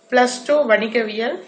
plus two வணிகவியல்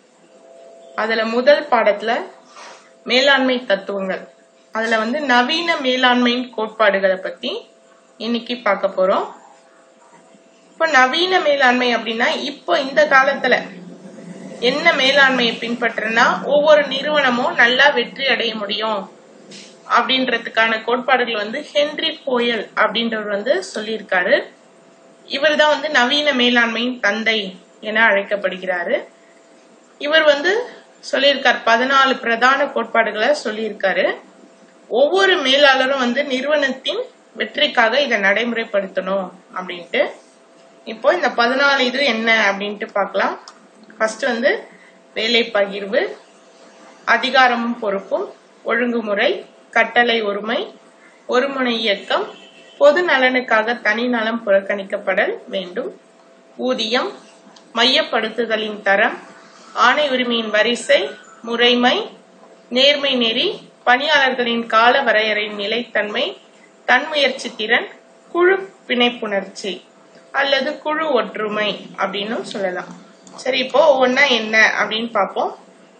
அதில் முதல் பாடத்தில் மேலாண்மை தத்துவங்கள் அதில் வந்து நவீன மேலாண்மையின் கோட்பாடுகளை பற்றி இன்னைக்கு பார்க்க போகிறோம் இப்போ நவீன மேலாண்மை அப்படின்னா இப்போ இந்த காலத்தில் என்ன மேலாண்மையை பின்பற்றுனா ஒவ்வொரு நிறுவனமும் நல்லா வெற்றி அடைய முடியும் அப்படின்றதுக்கான கோட்பாடுகள் வந்து ஹென்ரி போயல் அப்படின்றவர் வந்து சொல்லியிருக்காரு இவர் தான் வந்து நவீன மேலாண்மையின் தந்தை என அழைக்கப்படுகிறாரு இவர் வந்து சொல்லியிருக்கார் பதினாலு பிரதான கோட்பாடுகளை சொல்லியிருக்காரு ஒவ்வொரு மேலாளரும் வந்து நிறுவனத்தின் வெற்றிக்காக இதை நடைமுறைப்படுத்தணும் அப்படின்ட்டு இப்போ இந்த பதினாலு இது என்ன அப்படின்ட்டு பார்க்கலாம் ஃபர்ஸ்ட் வந்து வேலை பகிர்வு அதிகாரமும் பொறுப்பும் ஒழுங்குமுறை கட்டளை ஒருமை ஒருமுனை இயக்கம் பொது நலனுக்காக தனி நலம் புறக்கணிக்கப்படல் வேண்டும் ஊதியம் மையப்படுத்துதலின் தரம் ஆணை உரிமையின் வரிசை முறைமை நேர்மை நெறி பணியாளர்களின் கால வரையறையின் நிலைத்தன்மை தன்முயற்சி திறன் குழு பிணைப்புணர்ச்சி அல்லது குழு ஒற்றுமை அப்படின்னு சொல்லலாம் சரி இப்போ ஒவ்வொன்றா என்ன அப்படின்னு பார்ப்போம்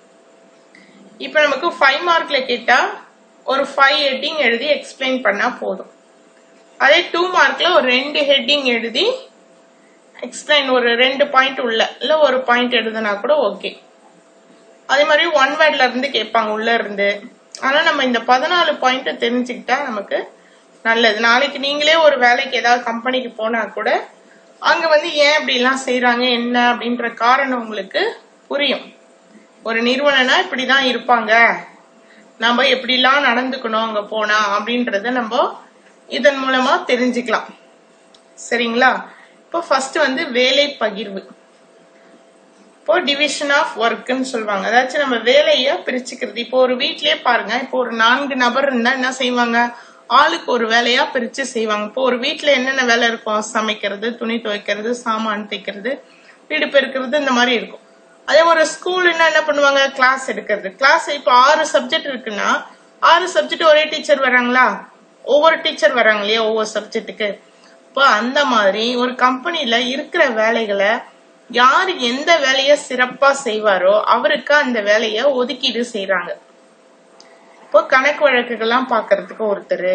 இப்போ நமக்கு ஃபைவ் மார்க்ல கேட்டா ஒரு ஃபைவ் ஹெட்டிங் எழுதி எக்ஸ்பிளைன் பண்ணா போதும் அதே டூ மார்க்ல ஒரு ரெண்டு ஹெட்டிங் எழுதி எக்ஸ்பிளைன் ஒரு ரெண்டு பாயிண்ட் உள்ள இல்ல ஒரு பாயிண்ட் எழுதுனா கூட ஓகே அதே மாதிரி ஒன் வேர்ட்ல இருந்து கேட்பாங்க உள்ள இருந்து ஆனா நம்ம இந்த பதினாலு பாயிண்ட் தெரிஞ்சுக்கிட்டா நமக்கு நல்லது நாளைக்கு நீங்களே ஒரு வேலைக்கு ஏதாவது கம்பெனிக்கு போனா கூட அங்க வந்து ஏன் இப்படி எல்லாம் செய்யறாங்க என்ன அப்படின்ற காரணம் உங்களுக்கு புரியும் ஒரு நிறுவனம்னா இப்படிதான் இருப்பாங்க நம்ம எப்படிலாம் நடந்துக்கணும் அங்க போனா அப்படின்றத நம்ம இதன் மூலமா தெரிஞ்சுக்கலாம் சரிங்களா இப்போ ஃபர்ஸ்ட் வந்து வேலை பகிர்வு இப்போ டிவிஷன் ஆஃப் ஒர்க்னு சொல்லுவாங்க அதாச்சும் நம்ம வேலையை பிரிச்சுக்கிறது இப்போ ஒரு வீட்லயே பாருங்க இப்போ ஒரு நான்கு நபர் இருந்தா என்ன செய்வாங்க ஆளுக்கு ஒரு வேலையா பிரிச்சு செய்வாங்க இப்போ ஒரு வீட்ல என்னென்ன வேலை இருக்கும் சமைக்கிறது துணி துவைக்கிறது சாமான் தைக்கிறது வீடு பெருக்கிறது இந்த மாதிரி இருக்கும் அதே ஒரு ஸ்கூல்னா என்ன பண்ணுவாங்க கிளாஸ் எடுக்கிறது கிளாஸ் இப்போ ஆறு சப்ஜெக்ட் இருக்குன்னா ஆறு சப்ஜெக்ட் ஒரே டீச்சர் வராங்களா ஒவ்வொரு டீச்சர் வராங்க இல்லையா ஒவ்வொரு சப்ஜெக்ட்டுக்கு இப்போ அந்த மாதிரி ஒரு கம்பெனில இருக்கிற வேலைகளை யார் எந்த வேலையை சிறப்பா செய்வாரோ அவருக்கு அந்த வேலையை ஒதுக்கீடு செய்யறாங்க இப்போ கணக்கு வழக்குகள்லாம் பாக்குறதுக்கு ஒருத்தர்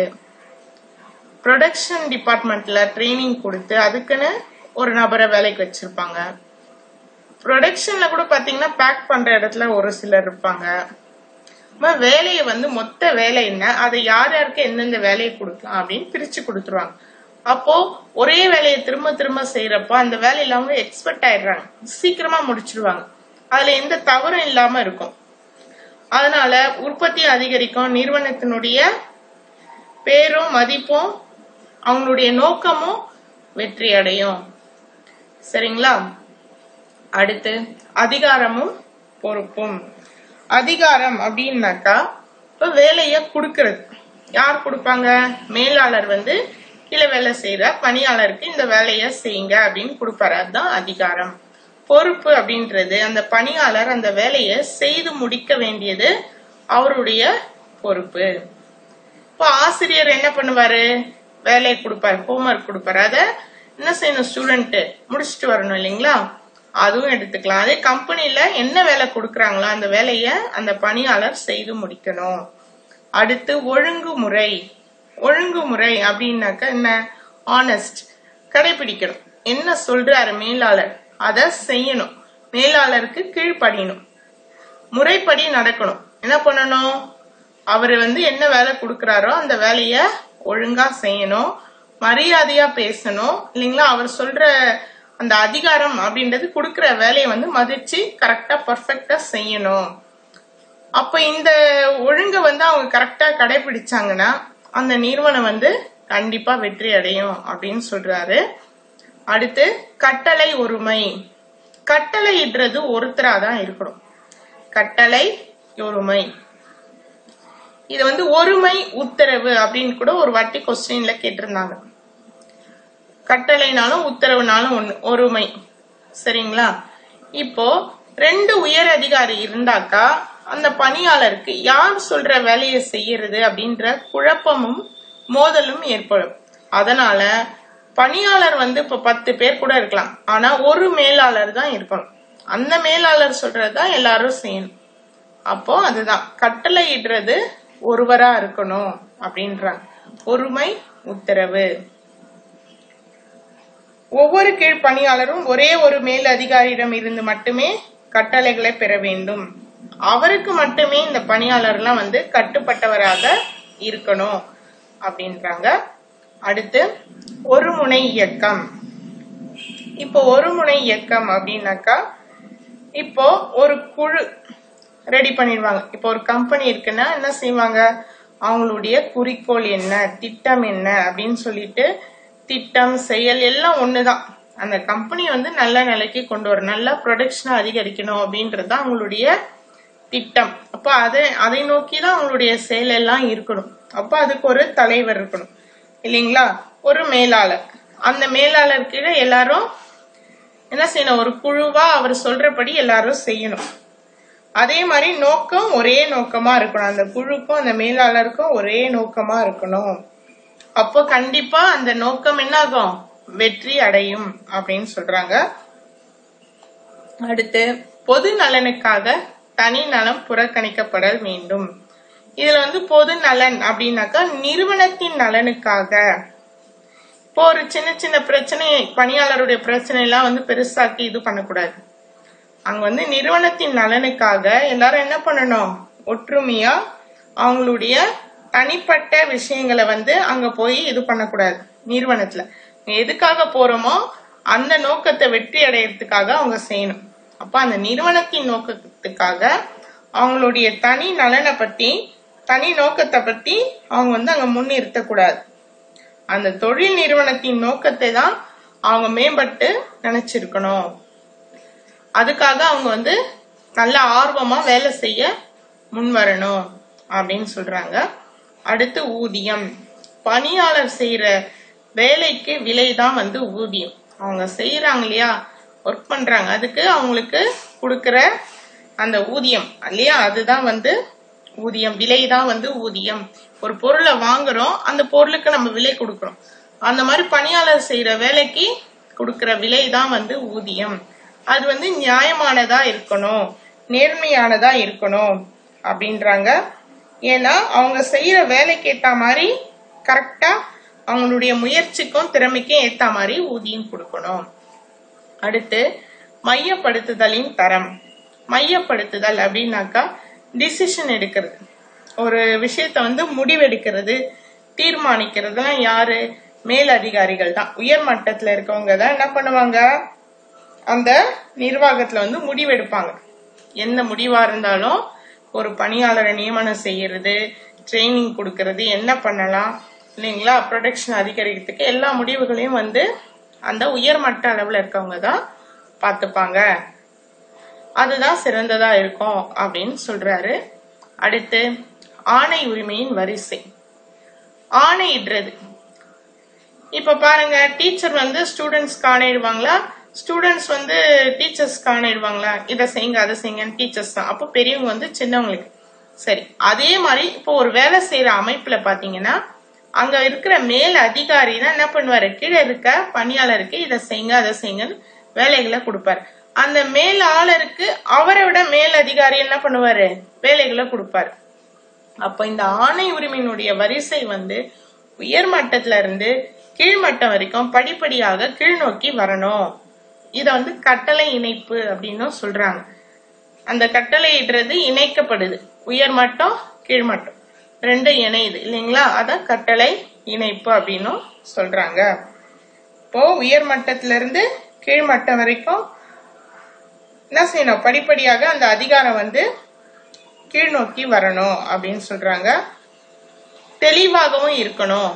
ப்ரொடக்ஷன் டிபார்ட்மெண்ட்ல ட்ரைனிங் கொடுத்து அதுக்குன்னு ஒரு நபரை வேலைக்கு வச்சிருப்பாங்க ப்ரொடக்ஷன்ல கூட பாத்தீங்கன்னா பேக் பண்ற இடத்துல ஒரு சிலர் இருப்பாங்க வேலையை வந்து மொத்த வேலை என்ன அதை யார் யாருக்கு எந்தெந்த வேலையை கொடுக்கலாம் அப்படின்னு பிரிச்சு கொடுத்துருவாங்க அப்போ ஒரே வேலையை திரும்ப திரும்ப செய்யறப்ப அந்த வேலையில அவங்க எக்ஸ்பர்ட் ஆயிடுறாங்க சீக்கிரமா முடிச்சிருவாங்க அதுல எந்த தவறும் இல்லாம இருக்கும் அதனால உற்பத்தி அதிகரிக்கும் நிறுவனத்தினுடைய பேரும் மதிப்பும் அவங்களுடைய நோக்கமும் வெற்றி அடையும் சரிங்களா அடுத்து அதிகாரமும் பொறுப்பும் அதிகாரம் அப்படின்னாக்கா இப்ப வேலைய கொடுக்கறது யார் கொடுப்பாங்க மேலாளர் வந்து கீழே வேலை செய்யற பணியாளருக்கு இந்த வேலையை செய்யுங்க அப்படின்னு கொடுப்பாரு அதுதான் அதிகாரம் பொறுப்பு அப்படின்றது அந்த பணியாளர் அந்த வேலையை செய்து முடிக்க வேண்டியது அவருடைய பொறுப்பு இப்போ ஆசிரியர் என்ன பண்ணுவாரு வேலையை கொடுப்பாரு ஹோம்ஒர்க் கொடுப்பாரு அதை என்ன செய்யணும் ஸ்டூடெண்ட் முடிச்சுட்டு வரணும் இல்லைங்களா அதுவும் எடுத்துக்கலாம் அதே கம்பெனில என்ன வேலை கொடுக்குறாங்களோ அந்த வேலையை அந்த பணியாளர் செய்து முடிக்கணும் அடுத்து ஒழுங்குமுறை ஒழுங்குமுறை அப்படின்னாக்க என்ன ஆனஸ்ட் கடைபிடிக்கணும் என்ன சொல்றாரு மேலாளர் அதை செய்யணும் மேலாளருக்கு கீழ்ப்படியணும் முறைப்படி நடக்கணும் என்ன பண்ணணும் அவர் வந்து என்ன வேலை கொடுக்கறாரோ அந்த வேலைய ஒழுங்கா செய்யணும் மரியாதையா பேசணும் இல்லைங்களா அவர் சொல்ற அந்த அதிகாரம் அப்படின்றது கொடுக்கிற வேலையை வந்து மதிச்சு கரெக்டா பர்ஃபெக்டா செய்யணும் அப்ப இந்த ஒழுங்க வந்து அவங்க கரெக்டா கடைபிடிச்சாங்கன்னா அந்த நிறுவனம் வந்து கண்டிப்பா வெற்றி அடையும் அப்படின்னு சொல்றாரு அடுத்து கட்டளை ஒருமை கட்டளை இடுறது ஒருத்தரா தான் இருக்கணும் கட்டளை ஒருமை இது வந்து ஒருமை உத்தரவு அப்படின்னு கூட ஒரு வாட்டி கொஸ்டின்ல கேட்டிருந்தாங்க கட்டளைனாலும் உத்தரவுனாலும் ஒண்ணு ஒருமை சரிங்களா இப்போ ரெண்டு உயர் அதிகாரி இருந்தாக்கா அந்த பணியாளருக்கு யார் சொல்ற வேலையை செய்யறது அப்படின்ற குழப்பமும் மோதலும் ஏற்படும் அதனால பணியாளர் வந்து இப்ப பத்து பேர் கூட இருக்கலாம் ஆனா ஒரு மேலாளர் தான் இருக்கணும் அந்த மேலாளர் சொல்றதுதான் எல்லாரும் செய்யணும் அப்போ அதுதான் கட்டளையிடுறது ஒருவரா இருக்கணும் அப்படின்றாங்க ஒருமை உத்தரவு ஒவ்வொரு கீழ் பணியாளரும் ஒரே ஒரு மேல் அதிகாரியிடம் இருந்து மட்டுமே கட்டளைகளை பெற வேண்டும் அவருக்கு மட்டுமே இந்த பணியாளர்லாம் வந்து கட்டுப்பட்டவராக இருக்கணும் அப்படின்றாங்க அடுத்து ஒரு முனை இயக்கம் இப்போ ஒரு முனை இயக்கம் அப்படின்னாக்கா இப்போ ஒரு குழு ரெடி பண்ணிடுவாங்க இப்போ ஒரு கம்பெனி இருக்குன்னா என்ன செய்வாங்க அவங்களுடைய குறிக்கோள் என்ன திட்டம் என்ன அப்படின்னு சொல்லிட்டு திட்டம் செயல் எல்லாம் ஒண்ணுதான் அந்த கம்பெனி வந்து நல்ல நிலைக்கு கொண்டு வரும் நல்ல ப்ரொடக்ஷனை அதிகரிக்கணும் அப்படின்றது தான் அவங்களுடைய திட்டம் அப்ப அதை அதை நோக்கி தான் அவங்களுடைய செயல் எல்லாம் இருக்கணும் அப்ப அதுக்கு ஒரு தலைவர் இருக்கணும் இல்லைங்களா ஒரு மேலாளர் அந்த மேலாளர் கீழே எல்லாரும் என்ன செய்யணும் ஒரு குழுவா அவர் சொல்றபடி எல்லாரும் செய்யணும் அதே மாதிரி நோக்கம் ஒரே நோக்கமா இருக்கணும் அந்த குழுக்கும் அந்த மேலாளருக்கும் ஒரே நோக்கமா இருக்கணும் அப்போ கண்டிப்பா அந்த நோக்கம் என்ன ஆகும் வெற்றி அடையும் அப்படின்னு சொல்றாங்க அடுத்து பொது நலனுக்காக தனி நலம் புறக்கணிக்கப்பட வேண்டும் இதுல வந்து பொது நலன் அப்படின்னாக்கா நிறுவனத்தின் நலனுக்காக இப்போ ஒரு சின்ன சின்ன பிரச்சனை பணியாளருடைய பிரச்சனை எல்லாம் வந்து பெருசாக்கி இது பண்ணக்கூடாது அங்க வந்து நிறுவனத்தின் நலனுக்காக எல்லாரும் என்ன பண்ணணும் ஒற்றுமையா அவங்களுடைய தனிப்பட்ட விஷயங்களை வந்து அங்க போய் இது பண்ணக்கூடாது நிறுவனத்துல எதுக்காக போறோமோ அந்த நோக்கத்தை வெற்றி அடையறதுக்காக அவங்க செய்யணும் அப்ப அந்த நிறுவனத்தின் நோக்கத்துக்காக அவங்களுடைய தனி நலனை பத்தி தனி நோக்கத்தை பத்தி அவங்க வந்து அங்க முன்னிறுத்தக்கூடாது அந்த தொழில் நிறுவனத்தின் நோக்கத்தை தான் அவங்க மேம்பட்டு நினைச்சிருக்கணும் அதுக்காக அவங்க வந்து நல்ல ஆர்வமா வேலை செய்ய முன் வரணும் அப்படின்னு சொல்றாங்க அடுத்து ஊதியம் பணியாளர் செய்யற வேலைக்கு விலை தான் வந்து ஊதியம் அவங்க செய்யறாங்க இல்லையா ஒர்க் பண்றாங்க அதுக்கு அவங்களுக்கு கொடுக்கற அந்த ஊதியம் இல்லையா அதுதான் வந்து ஊதியம் விலை தான் வந்து ஊதியம் ஒரு பொருளை வாங்குறோம் அந்த பொருளுக்கு நம்ம விலை கொடுக்கறோம் அந்த மாதிரி பணியாளர் செய்யற வேலைக்கு கொடுக்கற விலை தான் வந்து ஊதியம் அது வந்து நியாயமானதா இருக்கணும் நேர்மையானதா இருக்கணும் அப்படின்றாங்க ஏன்னா அவங்க செய்யற வேலைக்கு ஏத்த மாதிரி கரெக்டா அவங்களுடைய முயற்சிக்கும் திறமைக்கும் ஏத்த மாதிரி ஊதியம் கொடுக்கணும் அடுத்து மையப்படுத்துதலின் தரம் மையப்படுத்துதல் அப்படின்னாக்கா டிசிஷன் எடுக்கிறது ஒரு விஷயத்த வந்து முடிவெடுக்கிறது தீர்மானிக்கிறதுலாம் யாரு மேல் அதிகாரிகள் தான் உயர் மட்டத்துல இருக்கவங்க தான் என்ன பண்ணுவாங்க அந்த நிர்வாகத்துல வந்து முடிவெடுப்பாங்க எந்த முடிவா இருந்தாலும் ஒரு பணியாளரை நியமனம் செய்யறது ட்ரைனிங் கொடுக்கறது என்ன பண்ணலாம் இல்லைங்களா ப்ரொடக்ஷன் அதிகரிக்கிறதுக்கு எல்லா முடிவுகளையும் வந்து அந்த உயர்மட்ட அளவுல இருக்கவங்க தான் பார்த்துப்பாங்க அதுதான் சிறந்ததா இருக்கும் அப்படின்னு சொல்றாரு அடுத்து ஆணை உரிமையின் வரிசை ஆணையிடுறது இப்ப பாருங்க டீச்சர் வந்து ஸ்டூடெண்ட்ஸ்க்கு ஆணையிடுவாங்களா ஸ்டூடெண்ட்ஸ் வந்து டீச்சர்ஸ்க்கு ஆணையிடுவாங்களா இதை செய்யுங்க அதை செய்யுங்கன்னு டீச்சர்ஸ் தான் அப்போ பெரியவங்க வந்து சின்னவங்களுக்கு சரி அதே மாதிரி இப்போ ஒரு வேலை செய்யற அமைப்புல பாத்தீங்கன்னா அங்க இருக்கிற மேல் அதிகாரி தான் என்ன பண்ணுவாரு கீழே இருக்க பணியாளருக்கு இதை செய்யுங்க அதை செய்யுங்கன்னு வேலைகளை கொடுப்பாரு அந்த மேலாளருக்கு அவரை விட மேல் அதிகாரி என்ன பண்ணுவாரு வேலைகளை கொடுப்பாரு அப்ப இந்த ஆணை உரிமையினுடைய வரிசை வந்து உயர் மட்டத்துல இருந்து கீழ்மட்டம் வரைக்கும் படிப்படியாக கீழ்நோக்கி வரணும் இத வந்து கட்டளை இணைப்பு அப்படின்னு சொல்றாங்க அந்த கட்டளையிடுறது இணைக்கப்படுது உயர் மட்டம் கீழ்மட்டம் ரெண்டு இணையுது இல்லைங்களா அத கட்டளை இணைப்பு அப்படின்னும் சொல்றாங்க இப்போ உயர் மட்டத்துல இருந்து கீழ்மட்டம் வரைக்கும் என்ன செய்யணும் படிப்படியாக அந்த அதிகாரம் வந்து கீழ்நோக்கி வரணும் அப்படின்னு சொல்றாங்க தெளிவாகவும் இருக்கணும்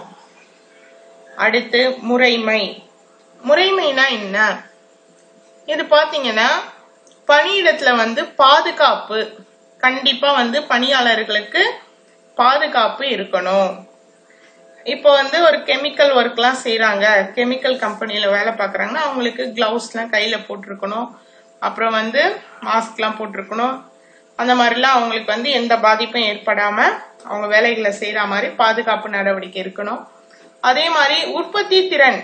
அடுத்து முறைமை முறைமைனா என்ன இது பாத்தீங்கன்னா பணியிடத்துல வந்து பாதுகாப்பு கண்டிப்பா வந்து பணியாளர்களுக்கு பாதுகாப்பு இருக்கணும் இப்போ வந்து ஒரு கெமிக்கல் ஒர்க்லாம் செய்றாங்க கெமிக்கல் கம்பெனில வேலை பார்க்கறாங்கன்னா அவங்களுக்கு கிளவுஸ்லாம் கையில போட்டிருக்கணும் அப்புறம் வந்து மாஸ்க்லாம் போட்டிருக்கணும் அந்த மாதிரிலாம் அவங்களுக்கு வந்து எந்த பாதிப்பும் ஏற்படாம அவங்க வேலைகளை செய்யற மாதிரி பாதுகாப்பு நடவடிக்கை இருக்கணும் அதே மாதிரி உற்பத்தி திறன்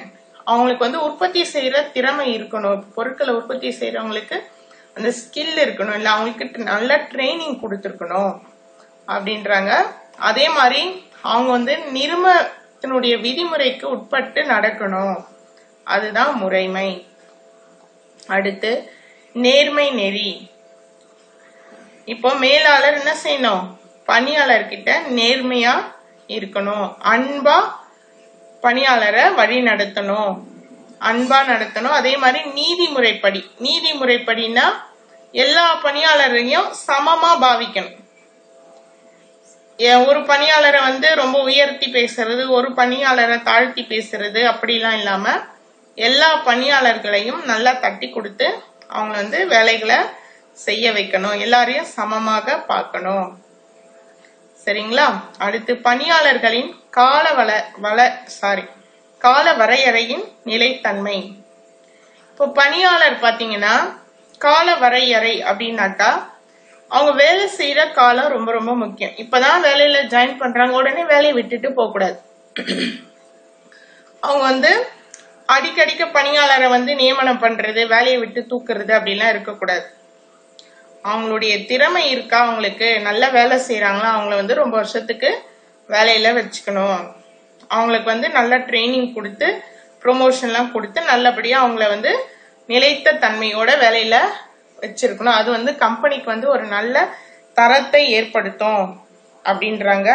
அவங்களுக்கு வந்து உற்பத்தி செய்யற திறமை இருக்கணும் பொருட்களை உற்பத்தி செய்யறவங்களுக்கு அந்த ஸ்கில் இருக்கணும் இல்ல அவங்களுக்கு நல்ல ட்ரைனிங் கொடுத்துருக்கணும் அப்படின்றாங்க அதே மாதிரி அவங்க வந்து நிறுமத்தினுடைய விதிமுறைக்கு உட்பட்டு நடக்கணும் அதுதான் முறைமை அடுத்து நேர்மை நெறி இப்போ மேலாளர் என்ன செய்யணும் பணியாளர்கிட்ட நேர்மையா இருக்கணும் அன்பா பணியாளரை வழி நடத்தணும் அன்பா நடத்தணும் அதே மாதிரி நீதிமுறைப்படி நீதிமுறைப்படினா எல்லா பணியாளரையும் சமமா பாவிக்கணும் ஏன் ஒரு பணியாளரை வந்து ரொம்ப உயர்த்தி பேசுறது ஒரு பணியாளரை தாழ்த்தி பேசுறது அப்படிலாம் இல்லாம எல்லா பணியாளர்களையும் நல்லா தட்டி கொடுத்து அவங்க வந்து வேலைகளை செய்ய வைக்கணும் எல்லாரையும் சமமாக பார்க்கணும் சரிங்களா அடுத்து பணியாளர்களின் கால வள வள சாரி கால வரையறையின் நிலைத்தன்மை இப்போ பணியாளர் பாத்தீங்கன்னா கால வரையறை அப்படின்னாக்கா அவங்க வேலை செய்யற காலம் ரொம்ப ரொம்ப முக்கியம் இப்பதான் வேலையில ஜாயின் பண்றாங்க உடனே வேலையை விட்டுட்டு போக கூடாது அவங்க வந்து அடிக்கடிக்க பணியாளரை வந்து நியமனம் பண்றது வேலையை விட்டு தூக்குறது அப்படிலாம் இருக்கக்கூடாது அவங்களுடைய திறமை இருக்கா அவங்களுக்கு நல்ல வேலை செய்யறாங்களா அவங்கள வந்து ரொம்ப வருஷத்துக்கு வேலையில வச்சுக்கணும் அவங்களுக்கு வந்து நல்ல ட்ரைனிங் கொடுத்து ப்ரொமோஷன்லாம் கொடுத்து நல்லபடியா அவங்கள வந்து நிலைத்த தன்மையோட வேலையில வச்சிருக்கணும் அது வந்து கம்பெனிக்கு வந்து ஒரு நல்ல தரத்தை ஏற்படுத்தும் அப்படின்றாங்க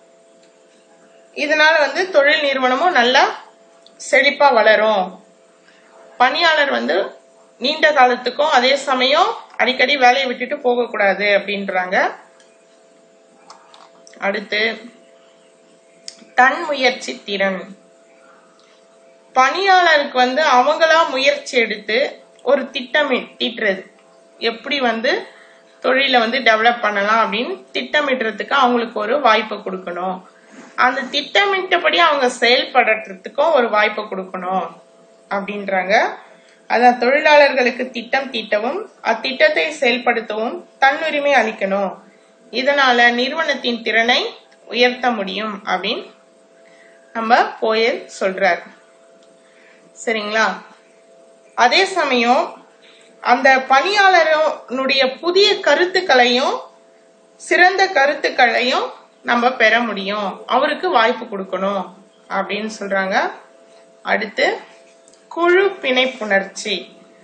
இதனால வந்து தொழில் நிறுவனமும் நல்லா செழிப்பா வளரும் பணியாளர் வந்து நீண்ட காலத்துக்கும் அதே சமயம் அடிக்கடி வேலையை விட்டுட்டு போகக்கூடாது அப்படின்றாங்க அடுத்து தன் முயற்சி திறன் பணியாளருக்கு வந்து அவங்களா முயற்சி எடுத்து ஒரு திட்டம் தீட்டுறது எப்படி வந்து தொழிலை வந்து டெவலப் பண்ணலாம் அப்படின்னு திட்டமிடுறதுக்கு அவங்களுக்கு ஒரு வாய்ப்பை கொடுக்கணும் அந்த திட்டமிட்டபடி அவங்க செயல்படுறதுக்கும் ஒரு வாய்ப்பை கொடுக்கணும் அப்படின்றாங்க அதான் தொழிலாளர்களுக்கு திட்டம் தீட்டவும் அத்திட்டத்தை செயல்படுத்தவும் தன்னுரிமை அளிக்கணும் இதனால நிறுவனத்தின் திறனை உயர்த்த முடியும் அப்படின்னு நம்ம போயல் சொல்றார் சரிங்களா அதே சமயம் அந்த பணியாளருடைய புதிய கருத்துக்களையும் சிறந்த கருத்துக்களையும் நம்ம பெற முடியும் அவருக்கு வாய்ப்பு கொடுக்கணும் அப்படின்னு சொல்றாங்க அடுத்து குழு பிணைப்புணர்ச்சி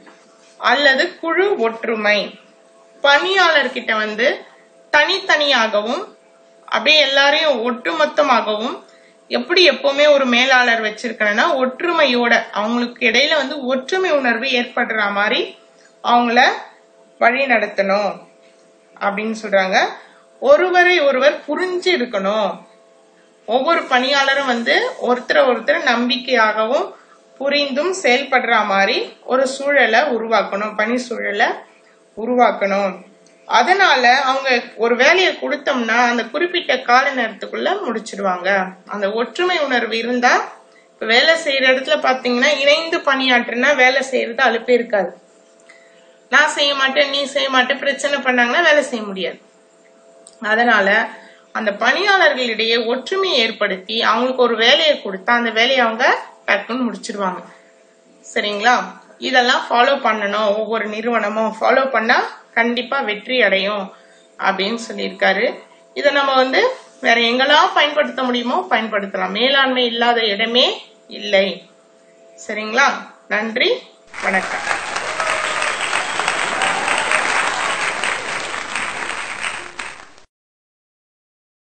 அல்லது குழு ஒற்றுமை பணியாளர்கிட்ட வந்து தனித்தனியாகவும் அப்படியே எல்லாரையும் ஒட்டுமொத்தமாகவும் எப்படி எப்பவுமே ஒரு மேலாளர் வச்சிருக்கணும்னா ஒற்றுமையோட அவங்களுக்கு இடையில வந்து ஒற்றுமை உணர்வு ஏற்படுற மாதிரி அவங்கள வழி நடத்தணும் அப்படின்னு சொல்றாங்க ஒருவரை ஒருவர் புரிஞ்சு இருக்கணும் ஒவ்வொரு பணியாளரும் வந்து ஒருத்தரை ஒருத்தர் நம்பிக்கையாகவும் புரிந்தும் செயல்படுற மாதிரி ஒரு சூழலை உருவாக்கணும் பணி சூழலை உருவாக்கணும் அதனால அவங்க ஒரு வேலையை கொடுத்தோம்னா அந்த குறிப்பிட்ட கால நேரத்துக்குள்ள முடிச்சிடுவாங்க அந்த ஒற்றுமை உணர்வு இருந்தா இப்ப வேலை செய்யற இடத்துல பாத்தீங்கன்னா இணைந்து பணியாற்றுனா வேலை செய்யறது அலுப்பே இருக்காது நான் செய்ய மாட்டேன் நீ செய்ய மாட்டேன் பிரச்சனை பண்ணாங்கன்னா வேலை செய்ய முடியாது அதனால அந்த பணியாளர்களிடையே ஒற்றுமையை ஏற்படுத்தி அவங்களுக்கு ஒரு வேலையை கொடுத்தா அந்த வேலையை அவங்க டக்குன்னு முடிச்சிருவாங்க சரிங்களா இதெல்லாம் ஃபாலோ பண்ணணும் ஒவ்வொரு நிறுவனமும் ஃபாலோ பண்ணா கண்டிப்பா வெற்றி அடையும் அப்படின்னு சொல்லியிருக்காரு இதை நம்ம வந்து வேற எங்கெல்லாம் பயன்படுத்த முடியுமோ பயன்படுத்தலாம் மேலாண்மை இல்லாத இடமே இல்லை சரிங்களா நன்றி வணக்கம்